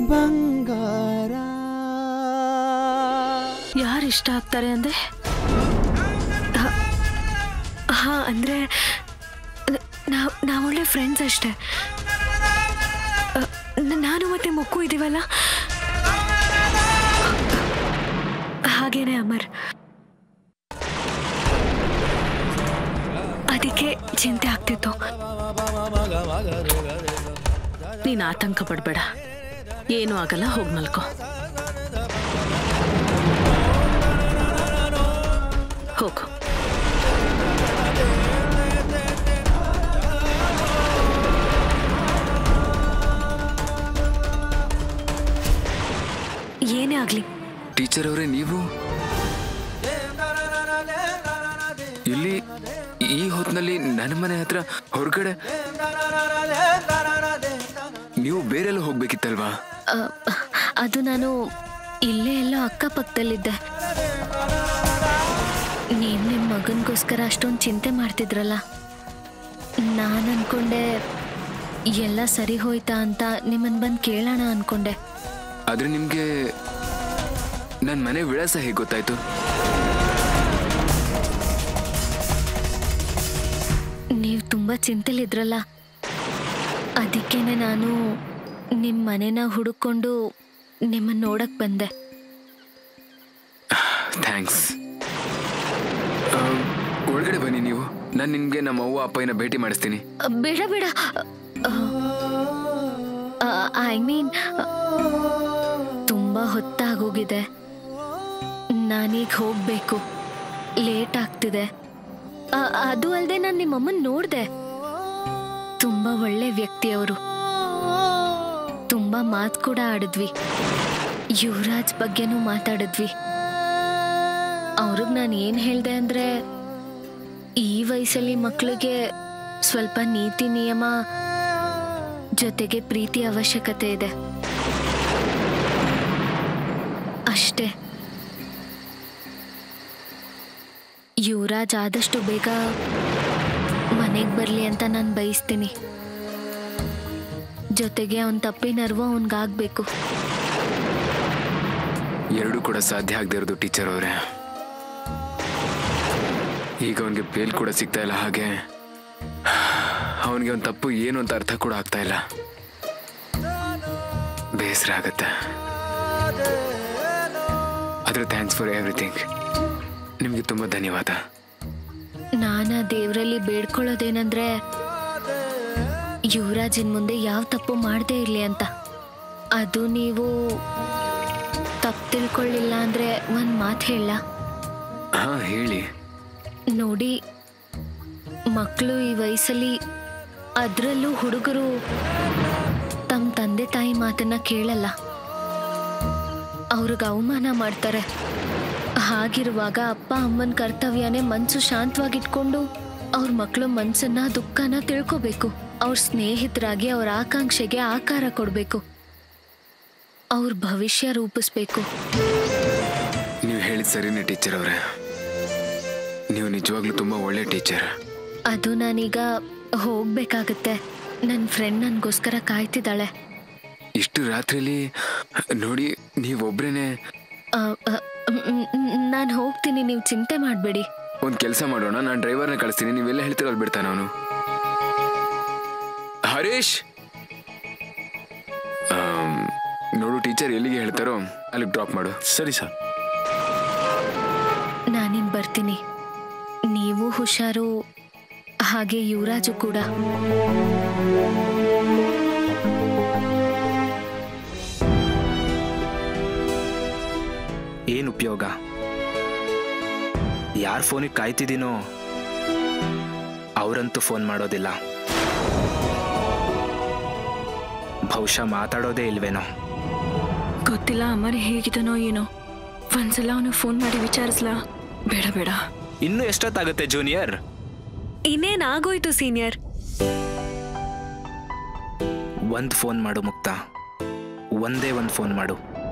ಬಂಗಾರ ಯಾರು ಇಷ್ಟ ಆಗ್ತಾರೆ ಅಂದ್ರೆ ಹಾ ಅಂದ್ರೆ ನಾವು ನಾವೊಳ್ಳೆ ಫ್ರೆಂಡ್ಸ್ ಅಷ್ಟೇ ಅ, ನ- ನಾನು ಮತ್ತೆ ಮಕ್ಕು ಇದೀವಲ್ಲ ಹಾಗೇನೆ ಅಮರ್ ಅದಕ್ಕೆ ಚಿಂತೆ ಆಗ್ತಿತ್ತು ನೀನು ಆತಂಕ ಪಡಬೇಡ ಏನೂ ಆಗಲ್ಲ ಹೋಗಿ ಮಲ್ಕೋ ಹೋಗು ಏನೇ ಆಗ್ಲಿ ಟೀಚರ್ ಅವರೇ ನೀವು ಇಲ್ಲಿ ಈ ಹೊತ್ತಿನಲ್ಲಿ ನನ್ನ ಮನೆ ಹತ್ರ ಹೊರಗಡೆ ನೀವು ಬೇರೆಲ್ಲ ಹೋಗ್ಬೇಕಿತ್ತಲ್ವಾ ಅ, ಅದು ನಾನು ಇಲ್ಲೇ ಎಲ್ಲೋ ಅಕ್ಕಪಕ್ಕದಲ್ಲಿದ್ದೆ ನೀವು ನಿಮ್ಮ ಮಗನಿಗೋಸ್ಕರ ಅಷ್ಟೊಂದು ಚಿಂತೆ ಮಾಡ್ತಿದ್ರಲ್ಲ ನಾನು ಅನ್ಕೊಂಡೆ ಎಲ್ಲ ಸರಿ ಹೋಯ್ತಾ ಅಂತ ನಿಮ್ಮನ್ನು ಬಂದು ಕೇಳೋಣ ಅನ್ಕೊಂಡೆ ಆದ್ರೆ ನಿಮ್ಗೆ ನನ್ನ ಮನೆ ವಿಳಾಸ ಹೇಗೆ ಗೊತ್ತಾಯ್ತು ನೀವು ತುಂಬ ಚಿಂತೆಲಿದ್ರಲ್ಲ ಅದಕ್ಕೇನೆ ನಾನು ನಿಮ್ಮ ಮನೆನ ಹುಡುಕೊಂಡು ನಿಮ್ಮನ್ನು ನೋಡಕ್ ಬಂದೆ ಥ್ಯಾಂಕ್ಸ್ ಒಳಗಡೆ ಬನ್ನಿ ನೀವು ನಾನು ನಿಮ್ಗೆ ನಮ್ಮ ಅವ್ವ ಅಪ್ಪಯ್ಯನ ಭೇಟಿ ಮಾಡಿಸ್ತೀನಿ ಅ, ಬೇಡ ಬೇಡ ಐ ಮೀನ್ ತುಂಬ ಹೊತ್ತಾಗೋಗಿದೆ ನಾನೀಗ ಹೋಗ್ಬೇಕು ಲೇಟ್ ಆಗ್ತಿದೆ ಅ, ಅದು ಅಲ್ಲದೆ ನಾನು ನಿಮ್ಮಮ್ಮನ ನೋಡಿದೆ ತುಂಬ ಒಳ್ಳೆ ವ್ಯಕ್ತಿ ಅವರು ತುಂಬ ಮಾತು ಕೂಡ ಆಡಿದ್ವಿ ಯುವರಾಜ್ ಬಗ್ಗೆನೂ ಮಾತಾಡಿದ್ವಿ ಅವ್ರಿಗೆ ನಾನು ಏನು ಹೇಳಿದೆ ಅಂದರೆ ಈ ವಯಸ್ಸಲ್ಲಿ ಮಕ್ಕಳಿಗೆ ಸ್ವಲ್ಪ ನೀತಿ ನಿಯಮ ಜೊತೆಗೆ ಪ್ರೀತಿ ಅವಶ್ಯಕತೆ ಇದೆ ಅಷ್ಟೇ ಯುವರಾಜ್ ಆದಷ್ಟು ಬೇಗ ಮನೆಗೆ ಬರಲಿ ಅಂತ ನಾನು ಬಯಸ್ತೀನಿ ಜೊತೆಗೆ ಅವನ ತಪ್ಪಿನರ್ವ ಅವನಿಗಾಗಬೇಕು ಎರಡೂ ಕೂಡ ಸಾಧ್ಯ ಆಗದೆ ಇರೋದು ಟೀಚರ್ ಅವರೇ ಈಗ ಅವನಿಗೆ ಬೇಲ್ ಕೂಡ ಸಿಗ್ತಾ ಇಲ್ಲ ಹಾಗೆ ಅವನಿಗೆ ಅವನ ತಪ್ಪು ಏನು ಅಂತ ಅರ್ಥ ಕೂಡ ಆಗ್ತಾ ಇಲ್ಲ ಬೇಸರ ಆಗತ್ತೆ ಆದ್ರೆ ಥ್ಯಾಂಕ್ಸ್ ಫಾರ್ ಎವ್ರಿಥಿಂಗ್ ನಿಮಗೆ ತುಂಬ ಧನ್ಯವಾದ ನಾನ ದೇವರಲ್ಲಿ ಬೇಡ್ಕೊಳ್ಳೋದೇನಂದ್ರೆ ಯುವರಾಜಿನ ಮುಂದೆ ಯಾವ ತಪ್ಪು ಮಾಡದೇ ಇರಲಿ ಅಂತ ಅದು ನೀವು ತಪ್ಪು ತಿಳ್ಕೊಳ್ಳಿಲ್ಲ ಅಂದ್ರೆ ಒಂದು ಮಾತು ಹೇಳ ಹಾ ಹೇಳಿ ನೋಡಿ ಮಕ್ಕಳು ಈ ವಯಸ್ಸಲ್ಲಿ ಅದರಲ್ಲೂ ಹುಡುಗರು ತಮ್ಮ ತಂದೆ ತಾಯಿ ಮಾತನ್ನ ಕೇಳಲ್ಲ ಅವ್ರಿಗೆ ಅವಮಾನ ಮಾಡ್ತಾರೆ ಹಾಗಿರುವಾಗ ಅಪ್ಪ ಅಮ್ಮನ ಕರ್ತವ್ಯನೇ ಮನ್ಸು ಶಾಂತವಾಗಿಟ್ಕೊಂಡು ಅವ್ರ ಮಕ್ಕಳು ಮನ್ಸನ್ನ ದುಃಖನ ತಿಳ್ಕೊಬೇಕು ಅವ್ರ ಸ್ನೇಹಿತರಾಗಿ ಅವ್ರ ಆಕಾಂಕ್ಷೆಗೆ ಆಕಾರ ಕೊಡಬೇಕು ಅವ್ರ ಭವಿಷ್ಯ ರೂಪಿಸ್ಬೇಕು ನೀವು ಹೇಳಿದ ಸರಿನೇ ಟೀಚರ್ ಅವರೇ ನೀವು ನಿಜವಾಗ್ಲೂ ತುಂಬ ಒಳ್ಳೆ ಟೀಚರ್ ಅದು ನಾನೀಗ ಹೋಗ್ಬೇಕಾಗತ್ತೆ ನನ್ನ ಫ್ರೆಂಡ್ ನನಗೋಸ್ಕರ ಕಾಯ್ತಿದ್ದಾಳೆ ಇಷ್ಟು ರಾತ್ರಿಲಿ ನೋಡಿ ನೀವೊಬ್ರೇನೆ ನಾನು ಹೋಗ್ತೀನಿ ನೀವು ಚಿಂತೆ ಮಾಡಬೇಡಿ ಒಂದು ಕೆಲಸ ಮಾಡೋಣ ನಾನು ಡ್ರೈವರ್ನ ಕಳಿಸ್ತೀನಿ ನೀವೆಲ್ಲ ಹೇಳ್ತೀರ ಅಲ್ಲಿ ಬಿಡ್ತಾನೆ ಅವನು ಹರೀಶ್ ಆಮ್, ನೋಡು ಟೀಚರ್ ಎಲ್ಲಿಗೆ ಹೇಳ್ತಾರೋ ಅಲ್ಲಿಗೆ ಡ್ರಾಪ್ ಮಾಡು ಸರಿ ಸರ್ ನಾನಿನ್ ಬರ್ತೀನಿ ನೀವು ಹುಷಾರು ಹಾಗೆ ಯುವರಾಜು ಕೂಡ ಏನು ಉಪಯೋಗ ಯಾರ ಫೋನಿಗೆ ಕಾಯ್ತಿದ್ದೀನೋ ಅವರಂತೂ ಫೋನ್ ಮಾಡೋದಿಲ್ಲ ಬಹುಶಃ ಮಾತಾಡೋದೇ ಇಲ್ವೇನೋ ಗೊತ್ತಿಲ್ಲ ಅಮರ್ ಹೇಗಿದನೋ ಏನೋ ಒಂದ್ಸಲ ಅವನು ಫೋನ್ ಮಾಡಿ ವಿಚಾರಿಸ್ಲಾ ಬೇಡ ಬೇಡ ಇನ್ನೂ ಎಷ್ಟೊತ್ತಾಗುತ್ತೆ ಜೂನಿಯರ್ ಇನ್ನೇನಾಗೋಯ್ತು ಸೀನಿಯರ್ ಒಂದು ಫೋನ್ ಮಾಡು ಮುಕ್ತ ಒಂದೇ ಒಂದು ಫೋನ್ ಮಾಡು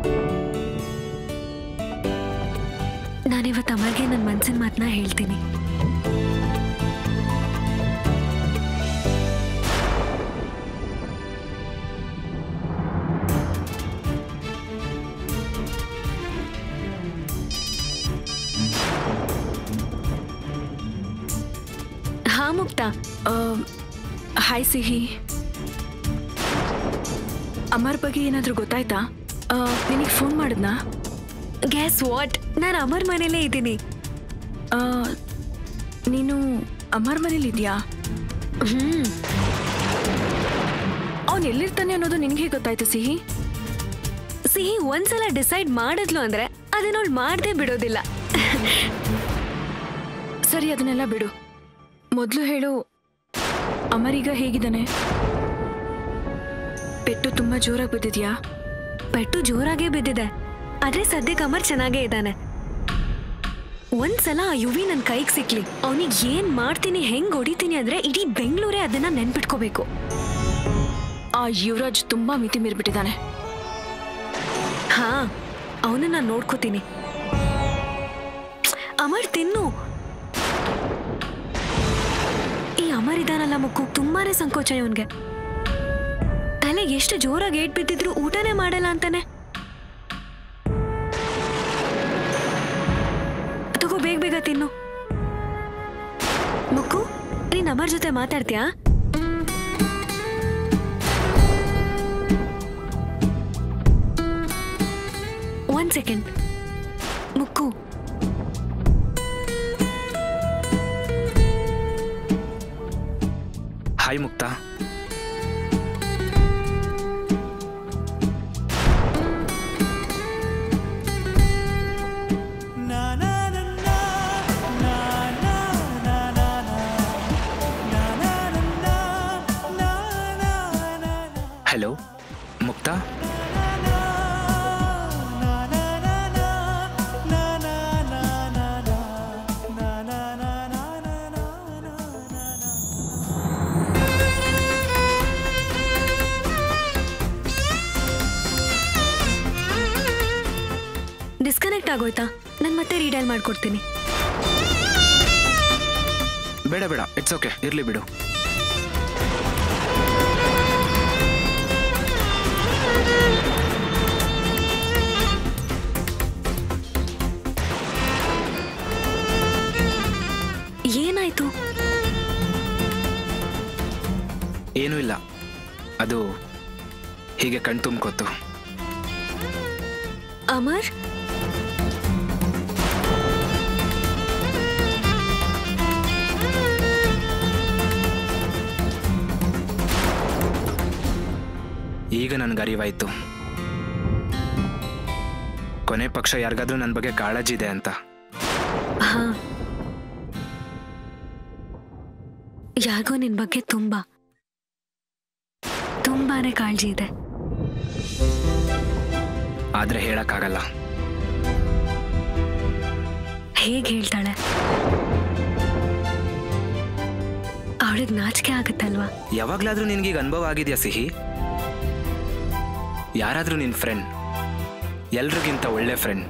ನಾನಿವತ್ತು ಅಮರ್ಗೆ ನನ್ನ ಮನ್ಸಿನ ಮಾತನ್ನ ಹೇಳ್ತೀನಿ ಆಯ್ತಾ ಹಾಯ್ ಸಿಹಿ ಅಮರ್ ಬಗ್ಗೆ ಏನಾದರೂ ಗೊತ್ತಾಯ್ತಾ ನಿನಗೆ ಫೋನ್ ಮಾಡಿದ್ನಾ ಗ್ಯಾಸ್ ವಾಟ್ ನಾನು ಅಮರ್ ಮನೇಲೇ ಇದ್ದೀನಿ ಆ, ನೀನು ಅಮರ್ ಮನೇಲಿದ್ಯಾ ಹ್ಮ್ ಅವ್ನು ಎಲ್ಲಿರ್ತಾನೆ ಅನ್ನೋದು ನಿನಗೆ ಗೊತ್ತಾಯ್ತು ಸಿಹಿ ಸಿಹಿ ಒಂದ್ಸಲ ಡಿಸೈಡ್ ಮಾಡಿದ್ಲು ಅಂದ್ರೆ ಅದನ್ನ ಅವಳು ಮಾಡದೆ ಬಿಡೋದಿಲ್ಲ ಸರಿ ಅದನ್ನೆಲ್ಲ ಬಿಡು ಮೊದಲು ಹೇಳು ಅಮರೀಗ ಹೇಗಿದ್ದಾನೆ ಪೆಟ್ಟು ತುಂಬಾ ಜೋರಾಗಿ ಬಿದ್ದಿದ್ಯಾ ಪೆಟ್ಟು ಜೋರಾಗೇ ಬಿದ್ದಿದೆ ಆದ್ರೆ ಸದ್ಯಕ್ಕೆ ಅಮರ್ ಚೆನ್ನಾಗೇ ಇದ್ದಾನೆ ಒಂದ್ಸಲ ಆ ಯುವಿ ನನ್ನ ಕೈಗೆ ಸಿಕ್ಲಿ ಅವನಿಗೆ ಏನ್ ಮಾಡ್ತೀನಿ ಹೆಂಗ್ ಹೊಡಿತೀನಿ ಅಂದ್ರೆ ಇಡೀ ಬೆಂಗಳೂರೇ ಅದನ್ನ ನೆನ್ಪಿಟ್ಕೋಬೇಕು ಆ ಯುವರಾಜ್ ತುಂಬಾ ಮಿತಿ ಮೀರ್ಬಿಟ್ಟಿದ್ದಾನೆ ಹಾ ಅವನು ನಾನು ನೋಡ್ಕೋತೀನಿ ಅಮರ್ ತಿನ್ನು ಈ ಅಮರ್ ಇದಾನಲ್ಲ ಮುಕ್ಕು ತುಂಬಾನೇ ಸಂಕೋಚ ಇವನ್ಗೆ ತಲೆಗೆ ಎಷ್ಟು ಜೋರಾಗಿ ಏಟ್ ಬಿದ್ದಿದ್ರು ಊಟನೇ ಮಾಡಲ್ಲ ಅಂತಾನೆ ತಗೋ ಬೇಗ ಬೇಗ ತಿನ್ನು ಮುಕ್ಕು ನೀನ್ ಅಮರ್ ಜೊತೆ ಮಾತಾಡ್ತೀಯಾ one second Mukku hi Mukta hello Mukta disconnect ಆಗೋಯ್ತಾ ನಾನು ಮತ್ತೆ ರೀಡೈಲ್ ಮಾಡ್ಕೊಡ್ತೀನಿ ಬೇಡ ಬೇಡ ಇಟ್ಸ್ ಓಕೆ ಇರ್ಲಿ ಬಿಡು ಏನಾಯ್ತು ಏನೂ ಇಲ್ಲ ಅದು ಹೀಗೆ ಕಣ್ ತುಂಬ್ಕೋತು ಅಮರ್ ಈಗ ನನಗೆ ಅರಿವಾಯ್ತು ಕೊನೆ ಪಕ್ಷ ಯಾರಿಗಾದ್ರೂ ನನ್ನ ಬಗ್ಗೆ ಕಾಳಜಿ ಇದೆ ಅಂತ ಹಾ ಯಾರಿಗೋ ನಿನ್ ಬಗ್ಗೆ ತುಂಬಾ ತುಂಬಾನೇ ಕಾಳಜಿ ಇದೆ ಆದ್ರೆ ಹೇಳಕ್ಕಾಗಲ್ಲ ಹೇಗ್ ಹೇಳ್ತಾಳೆ ಅವಳಿಗೆ ನಾಚಿಕೆ ಆಗುತ್ತಲ್ವಾ ಯಾವಾಗ್ಲಾದ್ರೂ ನಿನ್ಗೀಗ ಅನುಭವ ಆಗಿದ್ಯಾ ಸಿಹಿ ಯಾರಾದ್ರೂ ನಿನ್ ಫ್ರೆಂಡ್ ಎಲ್ರಿಗಿಂತ ಒಳ್ಳೆ ಫ್ರೆಂಡ್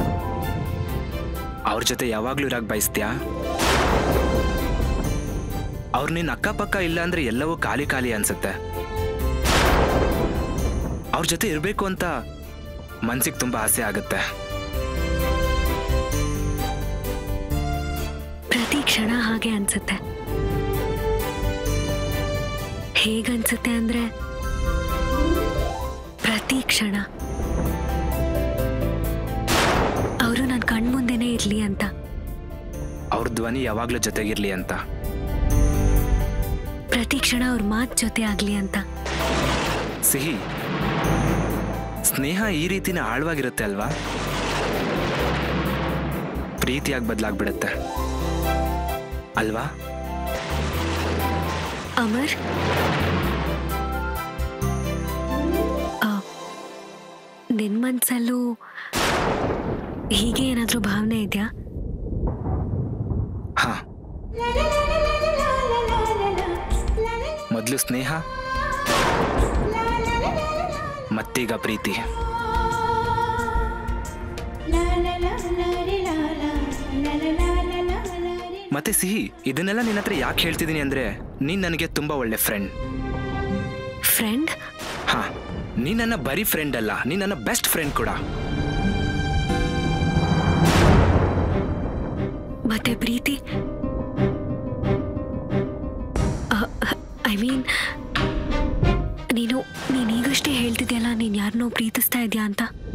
ಅವ್ರ ಜೊತೆ ಯಾವಾಗ್ಲೂ ಇರಾಕ್ ಬಯಸ್ತ್ಯಾ ಅವ್ರು ನಿನ್ನ ಅಕ್ಕಪಕ್ಕ ಇಲ್ಲ ಅಂದ್ರೆ ಎಲ್ಲವೂ ಖಾಲಿ ಖಾಲಿ ಅನ್ಸುತ್ತೆ ಅವ್ರ ಜೊತೆ ಇರಬೇಕು ಅಂತ ಮನ್ಸಿಗೆ ತುಂಬಾ ಆಸೆ ಆಗುತ್ತೆ ಪ್ರತಿ ಕ್ಷಣ ಹಾಗೆ ಅನ್ಸುತ್ತೆ ಹೇಗನ್ಸುತ್ತೆ ಅಂದ್ರೆ ಪ್ರತಿ ಕ್ಷಣ ಅವರು ನನ್ನ ಕಣ್ಮುಂದೆನೇ ಇರ್ಲಿ ಅಂತ ಅವ್ರ ಧ್ವನಿ ಯಾವಾಗ್ಲೂ ಜೊತೆಗಿರ್ಲಿ ಅಂತ ಪ್ರತಿ ಕ್ಷಣ ಅವ್ರ ಮಾತ್ ಜೊತೆ ಆಗ್ಲಿ ಅಂತ ಸಿಹಿ ಸ್ನೇಹ ಈ ರೀತಿನ ಆಳವಾಗಿರುತ್ತೆ ಅಲ್ವಾ ಪ್ರೀತಿಯಾಗಿ ಬದಲಾಗ್ಬಿಡುತ್ತೆ ಅಲ್ವಾ ಅಮರ್ ಆ, ನಿನ್ ಮನ್ಸಲ್ಲೂ ಹೀಗೆ ಏನಾದ್ರೂ ಭಾವನೆ ಇದೆಯಾ ಹಾ ಮೊದಲು ಸ್ನೇಹ ಮತ್ತೀಗ ಪ್ರೀತಿ ಮತ್ತೆ ಸಿಹಿ ಇದನ್ನೆಲ್ಲ ನಿನ್ನ ಹತ್ರ ಯಾಕೆ ಹೇಳ್ತಿದ್ದೀನಿ ಅಂದ್ರೆ ನೀನ್ ನನಗೆ ತುಂಬಾ ಒಳ್ಳೆ ಫ್ರೆಂಡ್ ಫ್ರೆಂಡ್ ಹಾ ನೀ ನನ್ನ ಬರೀ ಫ್ರೆಂಡ್ ಅಲ್ಲ ನೀ ನನ್ನ ಬೆಸ್ಟ್ ಫ್ರೆಂಡ್ ಕೂಡ ಮತ್ತೆ ಪ್ರೀತಿ ಯುವೀನ್ ನೀನು ನೀನೀಗಷ್ಟೇ ಹೇಳ್ತಿದ್ಯಲ್ಲ ನೀನು ಯಾರನ್ನೋ ಪ್ರೀತಿಸ್ತಾ ಇದೆಯಾ ಅಂತ